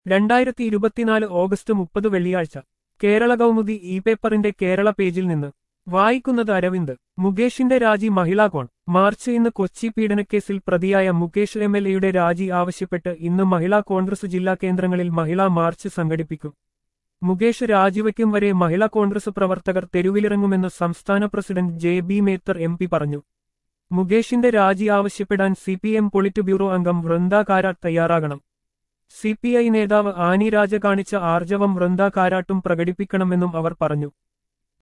രണ്ടായിരത്തി ഇരുപത്തിനാല് ഓഗസ്റ്റ് മുപ്പത് വെള്ളിയാഴ്ച കേരള കൗമുദി ഇ പേപ്പറിന്റെ കേരള പേജിൽ നിന്ന് വായിക്കുന്നത് അരവിന്ദ് മുകേഷിന്റെ രാജി മഹിളാ കോൺ മാർച്ച് ഇന്ന് കൊച്ചി പീഡനക്കേസിൽ പ്രതിയായ മുകേഷ് എം എൽ എയുടെ രാജി ആവശ്യപ്പെട്ട് ഇന്ന് മഹിളാ കോൺഗ്രസ് ജില്ലാ കേന്ദ്രങ്ങളിൽ മഹിളാ മാർച്ച് സംഘടിപ്പിക്കും മുകേഷ് രാജിവയ്ക്കും വരെ മഹിളാ കോൺഗ്രസ് പ്രവർത്തകർ തെരുവിലിറങ്ങുമെന്ന് സംസ്ഥാന president J B Mather M P പറഞ്ഞു മുകേഷിന്റെ രാജി ആവശ്യപ്പെടാൻ C P M polit bureau അംഗം വൃന്ദ കാരാട്ട് തയ്യാറാകണം സി പി ഐ നേതാവ് ആനി രാജ കാണിച്ച ആർജവം വൃന്ദ കാരാട്ടും പ്രകടിപ്പിക്കണമെന്നും അവർ പറഞ്ഞു